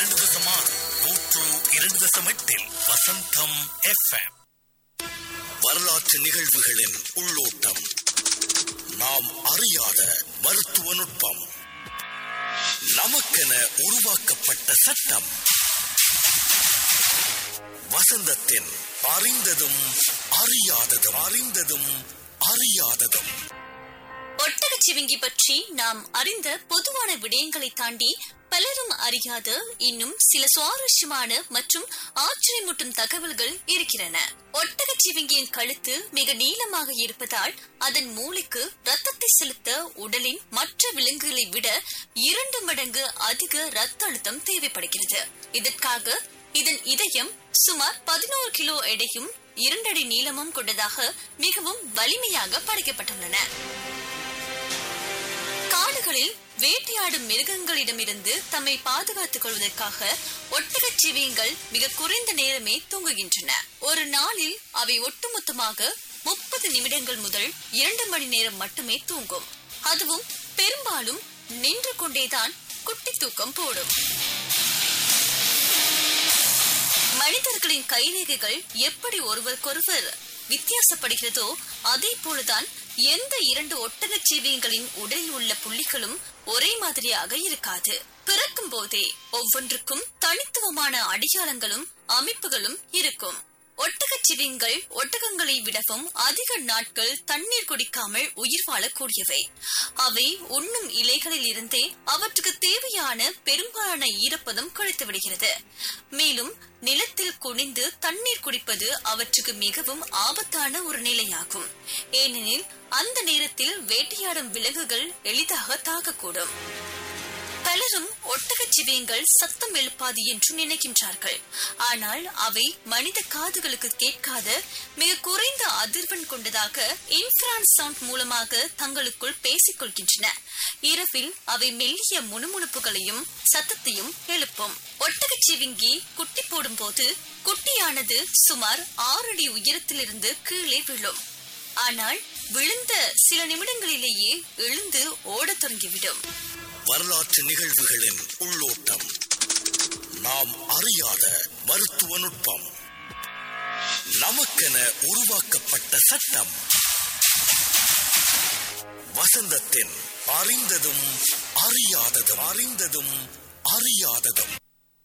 இரண்டு தசம் ஆறு நூற்று இரண்டு தசம் எட்டில் வசந்தம் எஃப்எம் வரலாற்று நிகழ்வுகளின் உள்ளோட்டம் நாம் அறியாத மருத்துவ நுட்பம் நமக்கென உருவாக்கப்பட்ட சட்டம் வசந்தத்தின் அறிந்ததும் அறியாததும் அறிந்ததும் அறியாததும் ஒட்டகச் சிவிங்கி பற்றி நாம் அறிந்த பொதுவான விடயங்களை தாண்டி பலரும் அறியாத இன்னும் சில சுவாரஸ்யமான மற்றும் ஆச்சரியமூட்டும் தகவல்கள் இருக்கிறன ஒட்டகச் சிவிங்கியின் கழுத்து மிக நீளமாக இருப்பதால் அதன் மூளைக்கு ரத்தத்தை செலுத்த உடலின் மற்ற விலங்குகளை விட இரண்டு மடங்கு அதிக ரத்த அழுத்தம் தேவைப்படுகிறது இதற்காக இதன் இதயம் சுமார் பதினோரு கிலோ எடையும் இரண்டடி நீளமும் கொண்டதாக மிகவும் வலிமையாக படைக்கப்பட்டுள்ளன காடுகளில் வேட்டையாடும் மிருகங்களிடமிருந்து தம்மை பாதுகாத்துக் கொள்வதற்காக ஒட்டகச் சிவியங்கள் மிக குறைந்த நேரமே தூங்குகின்றன ஒரு நாளில் அவை ஒட்டுமொத்தமாக முப்பது நிமிடங்கள் முதல் இரண்டு மணி நேரம் மட்டுமே தூங்கும் அதுவும் பெரும்பாலும் நின்று கொண்டேதான் குட்டி தூக்கம் போடும் மனிதர்களின் கைரேகைகள் எப்படி ஒருவருக்கொருவர் வித்தியாசப்படுகிறதோ அதே போலதான் எந்த இரண்டு ஒட்டகச் ஜீவியங்களின் உடலில் உள்ள புள்ளிகளும் ஒரே மாதிரியாக இருக்காது பிறக்கும் போதே ஒவ்வொன்றுக்கும் தனித்துவமான அடையாளங்களும் அமைப்புகளும் இருக்கும் ஒட்டகச் சிவிங்கள் ஒட்டகங்களை விடவும் அதிக நாட்கள் தண்ணீர் குடிக்காமல் உயிர் வாழக்கூடியவை அவை உண்ணும் இலைகளில் இருந்தே அவற்றுக்கு தேவையான பெரும்பாலான ஈரப்பதம் குறைத்து விடுகிறது மேலும் நிலத்தில் குனிந்து தண்ணீர் குடிப்பது அவற்றுக்கு மிகவும் ஆபத்தான ஒரு நிலையாகும் ஏனெனில் அந்த நேரத்தில் வேட்டையாடும் விலங்குகள் எளிதாக தாக்கக்கூடும் பலரும் ஒட்டகச் சிவியங்கள் சத்தம் எழுப்பாது என்று நினைக்கின்றார்கள் ஆனால் அவை மனித காதுகளுக்கு கேட்காத மிக குறைந்த அதிர்வெண் கொண்டதாக இன்ஃபிரான் சவுண்ட் மூலமாக தங்களுக்குள் பேசிக் கொள்கின்றன இரவில் அவை மெல்லிய முணுமுணுப்புகளையும் சத்தத்தையும் எழுப்பும் ஒட்டகச் சிவிங்கி குட்டி போடும்போது குட்டியானது சுமார் ஆறு அடி உயரத்திலிருந்து கீழே விழும் ஆனால் விழுந்த சில நிமிடங்களிலேயே எழுந்து ஓடத் தொடங்கிவிடும் வரலாற்று நிகழ்வுகளின் உள்ளோட்டம் நாம் அறியாத மருத்துவ நுட்பம் நமக்கென உருவாக்கப்பட்ட சட்டம் வசந்தத்தின் அறிந்ததும் அறியாததும் அறிந்ததும் அறியாததும்